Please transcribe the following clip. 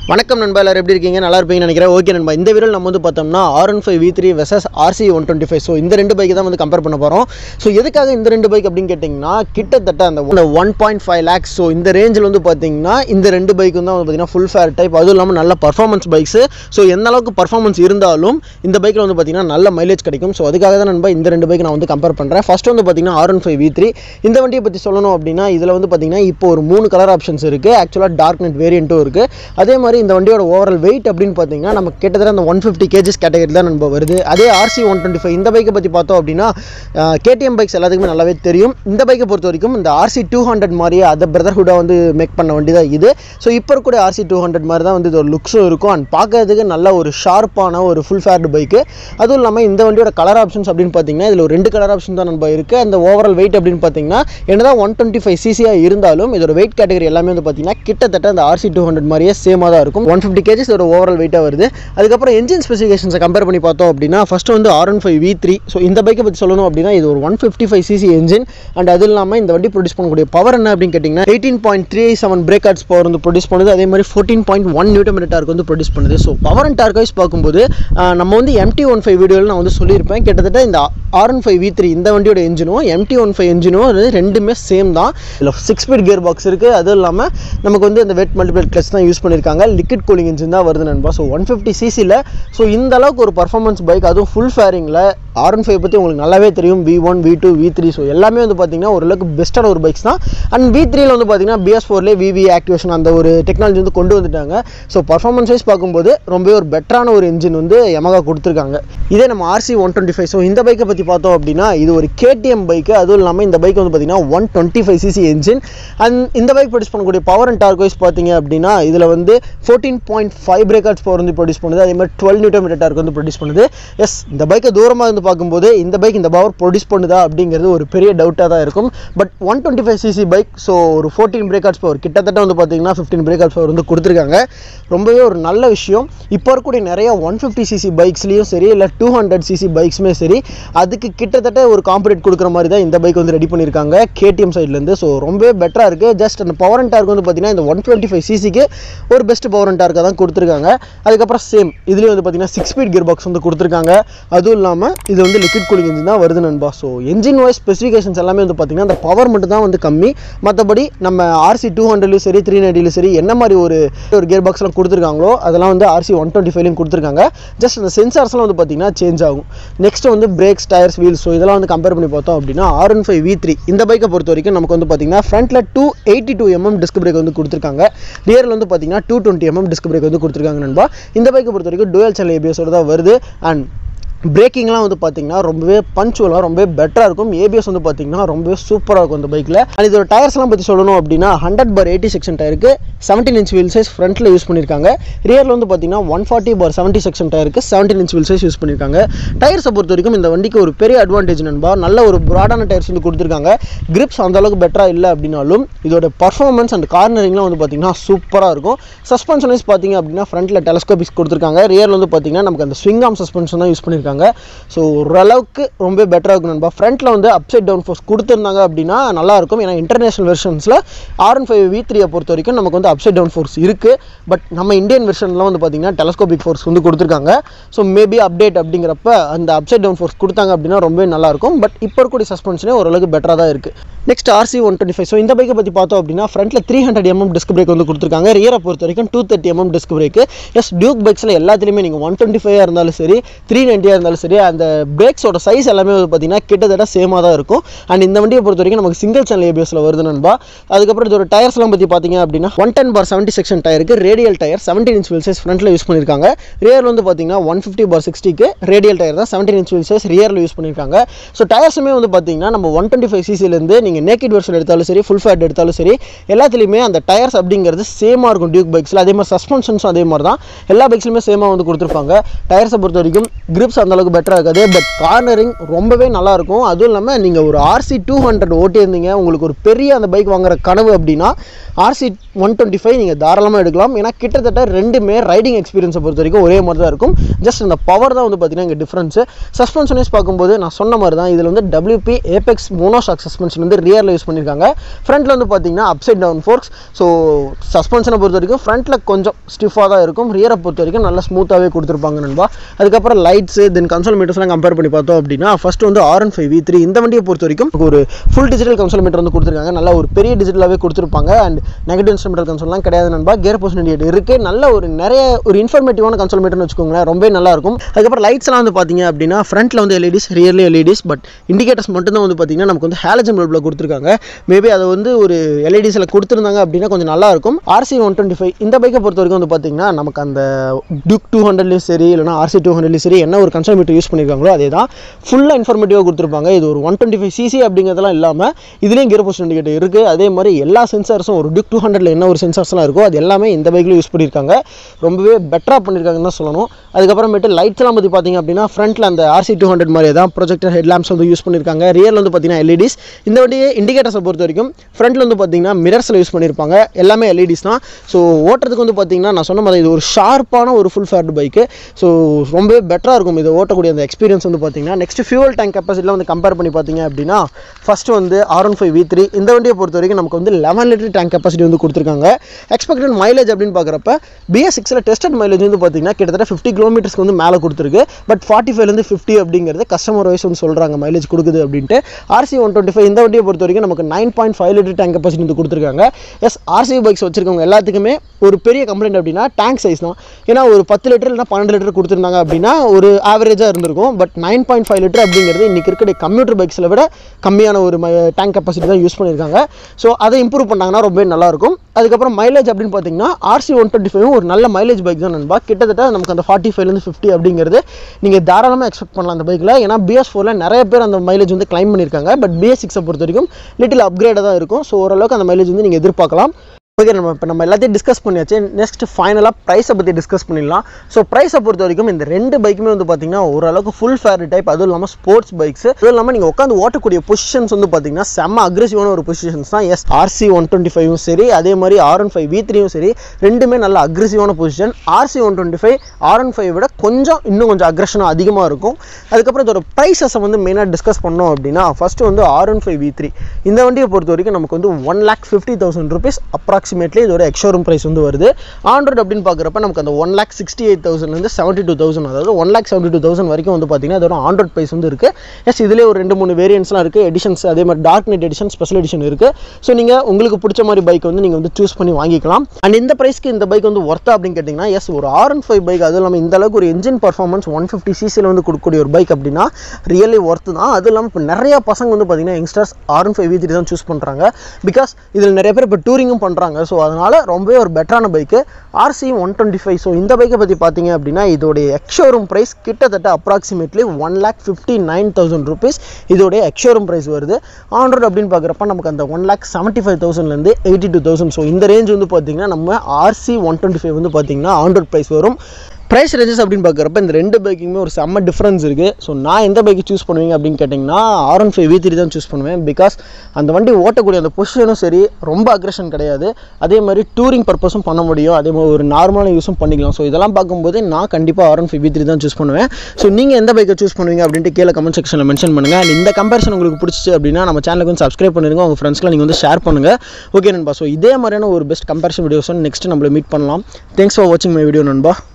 வணக்கம் நண்பா எல்லாரும் எப்படி இருக்கீங்க நல்லா இருப்பீங்கன்னு நினைக்கிறேன் ஓகே நண்பா இந்த வீடியோ நம்ம வந்து பார்த்தோம்னா R one five V three versus RC one twenty five so இந்த ரெண்டு பைக் தான் வந்து கம்பேர் பண்ண போகிறோம் ஸோ எதுக்காக இந்த ரெண்டு பைக் அப்படின்னு கேட்டிங்கன்னா கிட்டத்தட்ட அந்த one point five lakhs so இந்த ரேஞ்சில் வந்து பார்த்தீங்கன்னா இந்த ரெண்டு பைக்கும் தான் வந்து பார்த்தீங்கன்னா ஃபுல் ஃபேர் டைப் அதுவும் இல்லாமல் நல்ல பர்ஃபார்மன்ஸ் பைக்ஸு ஸோ எந்த அளவுக்கு பர்ஃபார்மன்ஸ் இருந்தாலும் இந்த பைக்கில் வந்து பார்த்தீங்கன்னா நல்ல மைலேஜ் கிடைக்கும் ஸோ அதுக்காக தான் நண்பா இந்த ரெண்டு பைக் நான் வந்து கம்பேர் பண்ணுறேன் ஃபர்ஸ்ட் வந்து பார்த்தீங்கன்னா R one five V three இந்த வண்டியை பற்றி சொல்லணும் அப்படின்னா இதில் வந்து பார்த்தீங்கன்னா இப்போ ஒரு மூணு கலர் ஆப்ஷன்ஸ் இருக்குது ஆக்சுவலாக டார்க் நெட் வேரியண்ட்டும் இருக்குது அதே மாதிரி இந்த வண்டியோட ஓவரால் வெயிட் அப்படின்னு பார்த்தீங்கன்னா நம்ம கிட்டத்தட்ட அந்த ஒன் ஃபிஃப்டி கேஜஸ் கேட்டகரி தான் நம்ம வருது அதே ஆர்சி ஒன் டுவெண்ட்டி ஃபைவ் இந்த பைக்கை பற்றி பார்த்தோம் அப்படின்னா கேடிஎம் பைக்ஸ் எல்லாத்துக்குமே நல்லாவே தெரியும் இந்த பைக்கை பொறுத்த வரைக்கும் இந்த ஆர்சி டூ ஹண்ட்ரட் மாதிரியே அதை பிரதர்ஹுட்டாக வந்து மேக் பண்ண வண்டி தான் இது ஸோ இப்போ இருக்கக்கூடிய ஆர்சி டூ ஹண்ட்ரட் மாதிரி தான் வந்து இது ஒரு லுக்ஸும் இருக்கும் அண்ட் பார்க்கறதுக்கு நல்ல ஒரு ஷார்ப்பான ஒரு ஃபுல் ஃபேர்டு பைக்கு அதுவும் இல்லாமல் இந்த வண்டியோட கலர் ஆப்ஷன்ஸ் அப்படின்னு பார்த்தீங்கன்னா இதில் ஒரு ரெண்டு கலர் ஆப்ஷன் தான் நம்ம இருக்குது அந்த ஓவரால் வெயிட் அப்படின்னு பார்த்தீங்கன்னா என்னதான் ஒன் டுவெண்ட்டி ஃபைவ் சிசியாக இருந்தாலும் இதோட வெயிட் கேட்டகரி எல்லாமே வந்து பார்த்தீங்கன்னா கிட்டத்தட்ட அந்த ஆர்சி டூ ஹண்ட்ரட் மாதிரியே சேமாக தான் இருக்கும் ஒன் ஃபிஃப்டி கேஜிஸ் இதோட ஓவரால் வெயிட்டாக வருது அதுக்கப்புறம் என்ஜின் ஸ்பெசிஃபிகேஷன்ஸை கம்பேர் பண்ணி பார்த்தோம் அப்படின்னா ஃபஸ்ட்டு வந்து R one five V three so இந்த பைக்கை பற்றி சொல்லணும் அப்படின்னா இது ஒரு one fifty five CC engine and அது இல்லாமல் இந்த வண்டி ப்ரொடியூஸ் பண்ணக்கூடிய பவர் என்ன அப்படின்னு கேட்டிங்கன்னா eighteen point three seven brake horse power வந்து ப்ரொடியூஸ் பண்ணுது அதே மாதிரி fourteen point one newton torque வந்து ப்ரொடியூஸ் பண்ணுது so power and torque wise பார்க்கும்போது ஆஹ், நம்ம வந்து எம்டி ஒன் ஃபைவ் வீடியோவில் நான் வந்து சொல்லியிருப்பேன் கிட்டத்தட்ட இந்த R one five V three இந்த வண்டியோட என்ஜினும் எம்டி ஒன் ஃபைவ் என்ஜினும் அது ரெண்டுமே சேம் தான் இதில் சிக்ஸ் ஸ்பீட் கியர் பாக்ஸ் இருக்குது அதுவும் இல்லாமல் நமக்கு வந்து இந்த வெட் மல்டிபிள் கிளச் தான் யூஸ் பண்ணியிருக்காங்க லிக்விட் கூலிங் இன்ஜின் தான் வருது நண்பா ஸோ ஒன் ஃபிஃப்டி சிசியில் ஸோ இந்த அளவுக்கு ஒரு பர்ஃபார்மன்ஸ் பைக் அதுவும் ஃபுல் ஃபேரிங்கில் ஆர் ஒன் ஃபைவ் பற்றி உங்களுக்கு நல்லாவே தெரியும் V one V two V three so எல்லாமே வந்து பார்த்தீங்கன்னா ஓரளவுக்கு பெஸ்ட்டான ஒரு பைக்ஸ் தான் அண்ட் வி த்ரீல வந்து பார்த்தீங்கன்னா பிஎஸ் ஃபோர்லேயே விவி ஆக்டிவேஷன் அந்த ஒரு டெக்னாலஜி வந்து கொண்டு வந்துட்டாங்க ஸோ பர்ஃபார்மன்ஸ் வைஸ் பார்க்கும்போது ரொம்பவே ஒரு பெட்டரான ஒரு இன்ஜின் வந்து Yamaha கொடுத்துருக்காங்க இதே நம்ம RC one twenty five so இந்த பைக்கை பற்றி பார்த்தோம் அப்படின்னா இது ஒரு கேடிஎம் பைக்கு அதுவும் இல்லாமல் இந்த பைக் வந்து பார்த்தீங்கன்னா one twenty five CC engine and இந்த பைக் ப்ரொடியூஸ் பண்ணக்கூடிய பவர் அண்ட் டார்க் வைஸ் பார்த்தீங்க அப்படின்னா இதில் வந்து fourteen point five brake horse power வந்து ப்ரொடியூஸ் பண்ணுது அதே மாதிரி டுவெல் நியூட்டர் மீட்டர் டார்க் வந்து ப்ரொடியூஸ் பண்ணுது எஸ் இந்த பைக்கை தூரமாக இருந்து பார்க்கும்போது இந்த பைக் இந்த பவர் ப்ரொடியூஸ் பண்ணுதா அப்படிங்கிறது ஒரு பெரிய டவுட்டாக தான் இருக்கும் but one twenty five CC bike so ஒரு ஃபோர்டீன் பிரேக்கர்ஸ் பவர் கிட்டத்தட்ட வந்து பார்த்தீங்கன்னா ஃபிஃப்டீன் பிரேக்கர்ஸ் பவர் வந்து கொடுத்துருக்காங்க ரொம்பவே ஒரு நல்ல விஷயம் இப்போ இருக்கக்கூடிய நிறைய ஒன் ஃபிஃப்டி சிசி பைக்ஸ்லேயும் சரி இல்லை டூ ஹண்ட்ரட் சிசி பைக்ஸுமே சரி அதுக்கு கிட்டத்தட்ட ஒரு காம்பரேட் கொடுக்குற மாதிரி தான் இந்த பைக் வந்து ரெடி பண்ணியிருக்காங்க கேடிஎம் சைட்லேருந்து ஸோ ரொம்பவே பெட்டராக இருக்குது ஜஸ்ட் அந்த பவர் அண்ட் டார்க் வந்து பார்த்தீங்கன்னா இந்த ஒன் டுவெண்ட்டி ஃபைவ் சிசிக்கு ஒரு பெஸ்ட் பவர் அண்ட் டார்க்காக தான் கொடுத்துருக்காங்க அதுக்கப்புறம் சேம் இதுலேயும் வந்து பார்த்தீங்கன்னா சிக்ஸ் ஸ்பீட் கியர் பாக்ஸ் வந்து கொடுத்துருக்காங்க அதுவும் இல்லாமல் இது வந்து லிக்விட் கூலிங் இன்ஜின் தான் வருது நண்பா ஸோ என்ஜின் வைஸ் ஸ்பெசிஃபிகேஷன்ஸ் எல்லாமே வந்து பார்த்தீங்கன்னா அந்த பவர் மட்டும் தான் வந்து கம்மி மற்றபடி நம்ம ஆர்சி டூ ஹண்ட்ரட்லையும் சரி த்ரீ நைன்ட்டிலையும் சரி என்ன மாதிரி ஒரு ஒரு கியர் பாக்ஸ்லாம் கொடுத்துருக்காங்களோ அதெல்லாம் வந்து ஆர்சி ஒன் டுவெண்ட்டி ஃபைவ்லையும் கொடுத்துருக்காங்க ஜஸ்ட் அந்த சென்சார்ஸ்லாம் வந்து பார்த்தீங்கன்னா சேஞ்ச் ஆகும் நெக்ஸ்ட் வந்து பிரேக்ஸ் டயர்ஸ் வீல்ஸ் ஸோ இதெல்லாம் வந்து கம்பேர் பண்ணி பார்த்தோம் அப்படின்னா R one five V three இந்த பைக்கை பொறுத்த வரைக்கும் நமக்கு வந்து பார்த்தீங்கன்னா ஃப்ரண்ட்டில் two eighty two mm disc brake வந்து கொடுத்துருக்காங்க ரியரில் வந்து பார்த்தீங்கன்னா two twenty mm disc brake வந்து கொடுத்துருக்காங்க நண்பா இந்த பைக்கை பொறுத்த வரைக்கும் டுவல் சேனல் ஏபிஎஸோட தான் வருது அண்ட் பிரேக்கிங்லாம் வந்து பார்த்தீங்கன்னா ரொம்பவே பஞ்சுவலாக ரொம்பவே பெட்டராக இருக்கும் ஏபிஎஸ் வந்து பார்த்தீங்கன்னா ரொம்பவே சூப்பராக இருக்கும் இந்த பைக்கில் அண்ட் இதோட டயர்ஸ்லாம் பற்றி சொல்லணும் அப்படின்னா ஹண்ட்ரட் பார் எயிட்டி செக்ஷன் டயருக்கு செவன்டீன் இன்ச் வீல் சைஸ் ஃப்ரண்ட்டில் யூஸ் பண்ணியிருக்காங்க ரியரில் வந்து பார்த்தீங்கன்னா one forty by seventy section டயருக்கு seventeen inch wheel size use பண்ணியிருக்காங்க டயர்ஸை பொறுத்த வரைக்கும் இந்த வண்டிக்கு ஒரு பெரிய அட்வான்டேஜ் நண்பா நல்ல ஒரு ப்ராடான டயர்ஸ் வந்து கொடுத்துருக்காங்க கிரிப்ஸ் அந்த அளவுக்கு பெட்டராக இல்லை அப்படின்னாலும் இதோட பர்ஃபார்மன்ஸ் அண்ட் கார்னரிங்லாம் வந்து பார்த்தீங்கன்னா சூப்பராக இருக்கும் சஸ்பென்ஷன் வைஸ் பார்த்தீங்க அப்படின்னா ஃப்ரண்ட்டில் டெலஸ்கோபிக்ஸ் கொடுத்துருக்காங்க ரியரில் வந்து பார்த்தீங்கன்னா நமக்கு அந்த ஸ்விங் ஆம் சஸ்பென்ஷன் தான் யூஸ் பண்ணியிருக்காங்க ஸோ ஓரளவுக்கு ரொம்ப பெட்டராக இருக்கும் நண்பா ஃப்ரண்ட்டில் வந்து அப்சைட் டவுன் ஃபோர்ஸ் கொடுத்துருந்தாங்க அப்படின்னா நல்லாயிருக்கும் ஏன்னா இன்டர்நேஷனல் வெர்ஷன்ஸில் ஆர் ஒன் ஃபைவ் வி த்ரீயை பொறுத்த வரைக்கும் நமக்கு வந்து அப்சைட் டவுன் ஃபோர்ஸ் இருக்குது பட் நம்ம இந்தியன் வெர்ஷன்லாம் வந்து பார்த்தீங்கன்னா டெலஸ்கோபிக் ஃபோர்ஸ் வந்து கொடுத்துருக்காங்க ஸோ மேபி அப்டேட் அப்படிங்கிறப்ப அந்த அப்சைட் டவுன் ஃபோர்ஸ் கொடுத்தாங்க அப்படின்னா ரொம்பவே நல்லாயிருக்கும் பட் இப்போ இருக்கக்கூடிய சஸ்பென்ஷனே ஓரளவுக்கு பெட்டராக தான் இருக்குது next RC one twenty five so இந்த பைக்கை பற்றி பார்த்தோம் அப்படின்னா ஃப்ரண்ட்டில் three hundred mm disc brake வந்து கொடுத்துருக்காங்க ரியரை பொறுத்த வரைக்கும் two thirty mm disc brake எஸ் டியூக் பைக்ஸில் எல்லாத்துலேயுமே நீங்கள் ஒன் டுவெண்ட்டி ஃபைவாக இருந்தாலும் சரி த்ரீ நைன்ட்டியாக இருந்தாலும் சரி அந்த பிரேக்ஸோட சைஸ் எல்லாமே வந்து பார்த்தீங்கன்னா கிட்டத்தட்ட சேமாக தான் இருக்கும் அண்ட் இந்த வண்டியை பொறுத்த வரைக்கும் நமக்கு சிங்கிள் சேனல் ஏபிஎஸ்ல வருது நண்பா அதுக்கப்புறம் இதோட டயர்ஸ்லாம் பற்றி பார்த்தீங்க அப்படின்னா one ten by seventy section டயருக்கு radial tyre seventeen inch wheel size ஃப்ரண்ட்டில் யூஸ் பண்ணியிருக்காங்க ரியர் வந்து பார்த்தீங்கன்னா ஒன் ஃபிஃப்டி பார் சிக்ஸ்டிக்கு ரேடியல் டயர் தான் செவன்டீன் இன்ச் வீல் சைஸ் ரியரில் யூஸ் பண்ணியிருக்காங்க ஸோ டயர்ஸுமே வந்து பார்த்தீங்கன்னா நம்ம ஒன் டுவெண்ட்டி ஃபைவ் சிசிலேருந்து நீங்கள் நேக்கெட் வெர்ஷன் எடுத்தாலும் சரி ஃபுல் ஃபேட் எடுத்தாலும் சரி எல்லாத்துலேயுமே அந்த டயர்ஸ் அப்படிங்கிறது சேமாக இருக்கும் டியூக் பைக்ஸில் அதே மாதிரி சஸ்பென்ஷன்ஸும் அதே மாதிரி தான் எல்லா பைக்ஸ்லையுமே சேமாக வந்து கொடுத்துருப்பாங்க டயர்ஸை பொறுத்த வரைக்கும் கிரிப்ஸ் அந்தளவுக்கு பெட்டராக இருக்காது பட் கார்னரிங் ரொம்பவே நல்லாயிருக்கும் அதுவும் இல்லாமல் நீங்கள் ஒரு ஆர்சி டூ ஹண்ட்ரட் ஓட்டியிருந்தீங்க உங்களுக்கு ஒரு பெரிய அந்த பைக் வாங்குற கனவு அப்படின்னா ஆர்சி ஒன் டுவெண்ட்டி ஃபைவ் நீங்கள் தாராளமாக எடுக்கலாம் ஏன்னா கிட்டத்தட்ட ரெண்டுமே ரைடிங் எக்ஸ்பீரியன்ஸை பொறுத்த வரைக்கும் ஒரே மாதிரி தான் இருக்கும் ஜஸ்ட் அந்த பவர் தான் வந்து பார்த்தீங்கன்னா இங்கே டிஃப்ரென்ஸு சஸ்பென்ஷனைஸ் பார்க்கும்போது நான் சொன்ன மாதிரி தான் இதில் வந்து டபிள்யூபி ஏபெக்ஸ் மோனோஷாக் சஸ்பென்ஷன் வந்து ரியரில் யூஸ் பண்ணியிருக்காங்க ஃப்ரண்ட்டில் வந்து பார்த்தீங்கன்னா அப்சைட் டவுன் ஃபோர்க்ஸ் ஸோ சஸ்பென்ஷனை பொறுத்த வரைக்கும் ஃப்ரண்ட்டில் கொஞ்சம் ஸ்டிஃபாக தான் இருக்கும் ரியரை பொறுத்த வரைக்கும் நல்லா ஸ்மூத்தாகவே கொடுத்துருப்பாங்க நண்பா அதுக்கப்புறம் லைட்ஸு தென் கன்சோல் மீட்டர்ஸ்லாம் கம்பேர் பண்ணி பார்த்தோம் அப்படின்னா ஃபஸ்ட் வந்து R one five V three இந்த வண்டியை பொறுத்த வரைக்கும் ஒரு ஃபுல் டிஜிட்டல் கன்சோல் மீட்டர் வந்து கொடுத்துருக்காங்க நல்லா ஒரு பெரிய டிஜிட்டலாகவே கொடுத்துருப்பாங்க அண்ட் நெகட்டிவ் இன்ஸ்ட்ருமெண்டல் கன்சோல்லாம் கிடையாது நண்பா கேர் போஸ்ட் இண்டியேட் இருக்குது நல்ல ஒரு நிறைய ஒரு இன்ஃபர்மேட்டிவான கன்சோல் மீட்டர்னு வச்சுக்கோங்களேன் ரொம்ப நல்லா இருக்கும் அதுக்கப்புறம் லைட்ஸ்லாம் வந்து பார்த்தீங்க அப்படின்னா ஃப்ரண்ட்டில் வந்து எல்இடிஸ் ரியர்லி எல்இடிஸ் பட் இண்டிகேட்டர்ஸ் மட்டும்தான் வந்து பார்த்தீங்கன்னா நமக்கு வந்து ஹேலஜன் பல்பில் கொடுத்துருக்காங்க மேபி அதை வந்து ஒரு எல்இடிஸில் கொடுத்துருந்தாங்க அப்படின்னா கொஞ்சம் நல்லா இருக்கும் ஆர்சி ஒன் டுவெண்ட்டி ஃபைவ் இந்த பைக்கை பொறுத்த வரைக்கும் வந்து பார்த்தீங்கன்னா நமக்கு அந்த டியூக் டூ ஹண்ட்ரட்லையும் சரி இல்லைனா ஆர்சி டூ ஹண்ட்ரட்லையும் சரி என்ன ஒரு கன்சோல் மீட்டர் யூஸ் பண்ணியிருக்காங்களோ அதே தான் ஃபுல்லாக இன்ஃபர்மேட்டிவாக கொடுத்துருப்பாங்க இது ஒரு ஒன் டுவெண்ட்டி ஃபைவ் சிசி அப்படிங்கிறதெல்லாம் இல்லாமல் இதுலேயும் கியர் போஸ்ட் இண்டிகேட்டர் இருக்குது அதே மாதிரி எல்லா சென்சார்ஸும் ஒரு டியூக் டூ ஹண்ட்ரட்ல என்ன ஒரு சென்சார்ஸ்லாம் இருக்கோ அது எல்லாமே இந்த பைக்கில் யூஸ் பண்ணியிருக்காங்க ரொம்பவே பெட்டராக பண்ணியிருக்காங்கன்னு தான் சொல்லணும் அதுக்கப்புறமேட்டு லைட்ஸ்லாம் பற்றி பார்த்தீங்க அப்படின்னா ஃப்ரண்ட்டில் அந்த ஆர்சி டூ ஹண்ட்ரட் மாதிரி தான் ப்ரொஜெக்டர் ஹெட் லேம்ப்ஸ் வந்து யூஸ் பண்ணியிருக்காங்க ரியரில் வந்து பார்த்தீங்கன்னா எல்இடிஸ் இந்த வண்டியே இண்டிகேட்டர்ஸை பொறுத்த வரைக்கும் ஃப்ரண்ட்டில் வந்து பார்த்தீங்கன்னா மிரர்ஸில் யூஸ் பண்ணியிருப்பாங்க எல்லாமே எல்இடிஸ் தான் ஸோ ஓட்டுறதுக்கு வந்து பார்த்தீங்கன்னா நான் சொன்ன மாதிரி இது ஒரு ஷார்ப்பான ஒரு ஃபுல் ஃபேர்டு பைக்கு ஸோ ரொம்பவே பெட்டராக இருக்கும் இது ஓட்டக்கூடிய அந்த எக்ஸ்பீரியன்ஸ் வந்து பார்த்தீங்கன்னா நெக்ஸ்ட் ஃபியூல் டேங்க் கெப்பாசிட்டியில் வந்து கம்பேர் பண்ணி பார்த்தீங்க அப்படின்னா ஃபஸ்ட்டு வந்து R one five V three இந்த வண்டியை பொறுத்த வரைக்கும் நமக்கு வந்து லெவன் லிட்டர் டேங்க் கெப்பாசிட்டி வந்து கொடுத்துருக்காங்க எக்ஸ்பெக்டட் மைலேஜ் அப்படின்னு பார்க்குறப்ப பிஎஸ் சிக்ஸில் டெஸ்டட் மைலேஜ் வந்து பார்த்தீங்கன்னா கிட்டத்தட்ட ஃபிஃப்டி கிலோமீட்டர்ஸ்க்கு வந்து மேலே கொடுத்துருக்கு பட் ஃபார்ட்டி ஃபைவ்லேருந்து ஃபிஃப்டி அப்படிங்கிறது கஸ்டமர் வைஸ் வந்து சொல்கிறாங்க மைலேஜ் கொடுக்குது அப்படின்ட்டு ஆர்சி ஒன் டுவெண்ட்டி ஃபைவ் இந்த வண்டியை பொறுத்த வரைக்கும் நமக்கு nine point five litre tank capacity வந்து கொடுத்துருக்காங்க எஸ் ஆர்சி பைக்ஸ் வச்சிருக்கவங்க எல்லாத்துக்குமே ஒரு பெரிய கம்ப்ளைண்ட் அப்படின்னா டேங்க் சைஸ் தான் ஏன்னா ஒரு பத்து லிட்டர் இல்லைனா பன்னெண்டு லிட்டர் கொடுத்துருந்தாங்க அப்படின்னா ஒரு ஆவரேஜாக இருந்திருக்கும் but nine point five litre அப்படிங்கிறது இன்றைக்கி இருக்கிற கம்ப்யூட்டர் பைக்ஸில் விட கம்மியான ஒரு டேங்க் கெப்பாசிட்டி தான் யூஸ் பண்ணியிருக்காங்க ஸோ அதை இம்ப்ரூவ் பண்ணாங்கன்னா ரொம்பவே நல்லாயிருக்கும் அதுக்கப்புறம் மைலேஜ் அப்படின்னு பார்த்தீங்கன்னா ஆர்சி ஒன் டுவெண்ட்டி ஃபைவ் ஒரு நல்ல மைலேஜ் பைக் தான் நண்பா கிட்டத்தட்ட நமக்கு அந்த ஃபார்ட்டி ஃபைவ்லேருந்து ஃபிஃப்டி அப்படிங்கிறது நீங்கள் தாராளமாக எக்ஸ்பெக்ட் பண்ணலாம் அந்த பைக்கில் ஏன்னா பிஎஸ் ஃபோரில் நிறைய பேர் அந்த மைலேஜ் வந்து கிளைம் பண்ணியிருக்காங்க பட் பிஎஸ் சிக்ஸை பொறுத்த வரைக்கும் லிட்டில் அப்கிரேடாக தான் இருக்கும் ஸோ ஓரளவுக்கு அந்த மைலேஜ் வந்து நீங்கள் எதிர்பார்க்கலாம் ஓகே நம்ம இப்போ நம்ம எல்லாத்தையும் டிஸ்கஸ் பண்ணியாச்சு நெக்ஸ்ட் ஃபைனலாக ப்ரைஸை பற்றி டிஸ்கஸ் பண்ணிடலாம் ஸோ ப்ரைஸை பொறுத்த வரைக்கும் இந்த ரெண்டு பைக்குமே வந்து பார்த்தீங்கன்னா ஓரளவுக்கு ஃபுல் ஃபேர் டைப் அதுவும் இல்லாமல் ஸ்போர்ட்ஸ் பைக்ஸ் அதுவும் இல்லாமல் நீங்கள் உட்காந்து ஓட்டக்கூடிய பொசிஷன்ஸ் வந்து பார்த்தீங்கன்னா செம்ம அக்ரெசிவான ஒரு பொசிஷன்ஸ் தான் எஸ் ஆர்சி ஒன் டுவெண்ட்டி ஃபைவும் சரி அதே மாதிரி ஆர் ஒன் ஃபைவ் வி த்ரீயும் சரி ரெண்டுமே நல்ல அக்ரெசிவான position RC one twenty five R one five விட கொஞ்சம் இன்னும் கொஞ்சம் அக்ரெஷனாக அதிகமாக இருக்கும் அதுக்கப்புறம் இதோட ப்ரைஸஸை வந்து மெயினாக டிஸ்கஸ் பண்ணோம் அப்படின்னா ஃபஸ்ட்டு வந்து R one five V three இந்த வண்டியை பொறுத்த வரைக்கும் நமக்கு வந்து one lakh fifty thousand rupees approximately இதோட எக்ஷோரூம் ப்ரைஸ் வந்து வருது ஆண்ட்ராய்டு அப்படின்னு பார்க்குறப்ப நமக்கு அந்த ஒன் லேக் சிக்ஸ்டி எயிட் தௌசண்ட்லேருந்து செவன்ட்டி டூ தௌசண்ட் அதாவது one lakh seventy two thousand வரைக்கும் வந்து பார்த்தீங்கன்னா இதோட ஆண்ட்ராய்ட் ப்ரைஸ் வந்து இருக்குது எஸ் இதிலே ஒரு ரெண்டு மூணு வேரியன்ஸ்லாம் இருக்குது எடிஷன்ஸ் அதே மாதிரி dark night edition special edition இருக்குது ஸோ நீங்கள் உங்களுக்கு பிடிச்ச மாதிரி பைக் வந்து நீங்கள் வந்து சூஸ் பண்ணி வாங்கிக்கலாம் அண்ட் இந்த ப்ரைஸ்க்கு இந்த பைக் வந்து ஒர்த்தா அப்படின்னு கேட்டிங்கன்னா எஸ் ஒரு ஆர் ஒன் ஃபைவ் பைக் அதுவும் இல்லாமல் இந்த அளவுக்கு ஒரு இன்ஜின் பர்ஃபார்மன்ஸ் ஒன் ஃபிஃப்டி சிசியில் வந்து கொடுக்கக்கூடிய ஒரு பைக் அப்படின்னா ரியலி ஒர்த்து தான் அதுவும் இல்லாமல் இப்போ நிறைய பசங்க வந்து பார்த்தீங்கன்னா youngsters R one five V three தான் சூஸ் பண்ணுறாங்க பிகாஸ் இதில் நிறைய பேர் இப்போ டூரிங்கும் பண்ணுறாங்க ஸோ அதனால் ரொம்பவே ஒரு பெட்டரான bike RC one twenty five so இந்த பைக்கை பற்றி பார்த்தீங்க அப்படின்னா இதோடைய எக்ஷோரூம் ப்ரைஸ் கிட்டத்தட்ட approximately one lakh fifty nine thousand rupees இதோடைய எக்ஷோரூம் ப்ரைஸ் வருது ஆண்ட்ராய்டு அப்படின்னு பார்க்குறப்ப நமக்கு அந்த ஒன் லேக் செவன்ட்டி ஃபைவ் தௌசண்ட்லேருந்து எயிட்டி டூ தௌசண்ட் ஸோ இந்த ரேஞ்ச் வந்து பார்த்தீங்கன்னா நம்ம ஆர்சி ஒன் டுவெண்ட்டி ஃபைவ் வந்து பார்த்தீங்கன்னா ஆண்ட்ராய்ட் ப்ரைஸ் வரும் ப்ரைஸ் ரேஞ்சஸ் அப்படின்னு பார்க்குறப்ப இந்த ரெண்டு பைக்குமே ஒரு செம்ம டிஃப்ரென்ஸ் இருக்குது ஸோ நான் எந்த பைக்கு சூஸ் பண்ணுவீங்க அப்படின்னு கேட்டிங்கன்னா R one five V three தான் சூஸ் பண்ணுவேன் பிகாஸ் அந்த வண்டி ஓட்டக்கூடிய அந்த பொசிஷனும் சரி ரொம்ப அக்ரெஷன் கிடையாது அதே மாதிரி டூரிங் பர்பஸும் பண்ண முடியும் அதே மாதிரி ஒரு நார்மலான யூஸும் பண்ணிக்கலாம் ஸோ இதெல்லாம் பார்க்கும்போது நான் கண்டிப்பாக R one five V three தான் சூஸ் பண்ணுவேன் ஸோ நீங்கள் எந்த பைக்கை சூஸ் பண்ணுவீங்க அப்படின்ட்டு கீழே கமெண்ட் செக்ஷனில் மென்ஷன் பண்ணுங்கள் அண்ட் இந்த கம்பேரிசன் உங்களுக்கு பிடிச்சிச்சு அப்படின்னா நம்ம சேனலுக்கு வந்து சப்ஸ்கிரைப் பண்ணிருங்க உங்கள் ஃப்ரெண்ட்ஸ்லாம் நீங்கள் வந்து ஷேர் பண்ணுங்கள் ஓகே நண்பா ஸோ இதே மாதிரியான ஒரு பெஸ்ட் கம்பேரிசன் வீடியோஸ் நெக்ஸ்ட் நம்மளை மீட் பண்ணலாம் தேங்க்ஸ் ஃபார் வாட்சிங் மை வீடியோ நண்பா